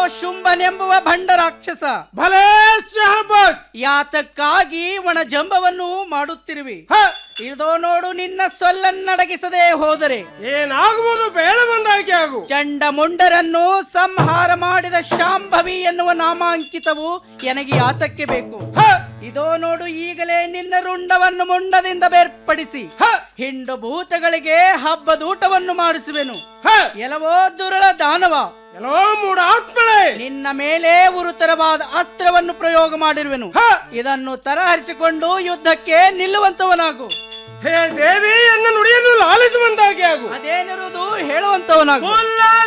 ಶುಂಭನೆಂಬುವ ಭಂಡ ರಾಕ್ಷಸ ಭಲೇ ಶಹಬಾಸ್ ಯಾತಕ್ಕಾಗಿ ಒಣ ಜಂಬವನ್ನು ಮಾಡುತ್ತಿರುವಿ ಹ ಇದೋ ನೋಡು ನಿನ್ನ ಸೊಲ್ಲನ್ನಡಗಿಸದೆ ಹೋದರೆ ಏನಾಗುವುದು ಬೇಡ ಬಂದಾಗೆ ಆಗು ಚಂಡ ಮುಂಡರನ್ನು ಸಂಹಾರ ಮಾಡಿದ ಶಾಂಭವಿ ಎನ್ನುವ ನಾಮಾಂಕಿತವು ನನಗೆ ಯಾತಕ್ಕೆ ಬೇಕು ಹ ಇದೋ ನೋಡು ಈಗಲೇ ನಿನ್ನ ರುಂಡವನ್ನು ಮುಂಡದಿಂದ ಬೇರ್ಪಡಿಸಿ ಹ ಹಿಂಡು ಭೂತಗಳಿಗೆ ಹಬ್ಬದೂಟವನ್ನು ಮಾಡಿಸುವೆನು ಹ ಎಲ್ಲವೋ ದುರಳ ದಾನವ ಎಲ್ಲೋ ಮೂಡ ಆತ್ಮಳೆ ನಿನ್ನ ಮೇಲೆ ಉರುತರವಾದ ಅಸ್ತ್ರವನ್ನು ಪ್ರಯೋಗ ಮಾಡಿರುವೆನು ಹ ಇದನ್ನು ತರಹರಿಸಿಕೊಂಡು ಯುದ್ಧಕ್ಕೆ ನಿಲ್ಲುವಂತವನಾಗು ಹೇ ದೇವಿ ಎನ್ನ ನುಡಿಯನ್ನು ಲಾಲಿಸುವಂತಾಗೆ ಆಗು ಅದೇನಿರುವುದು ಹೇಳುವಂತವನಾಗು ಉಲ್ಲಾಸ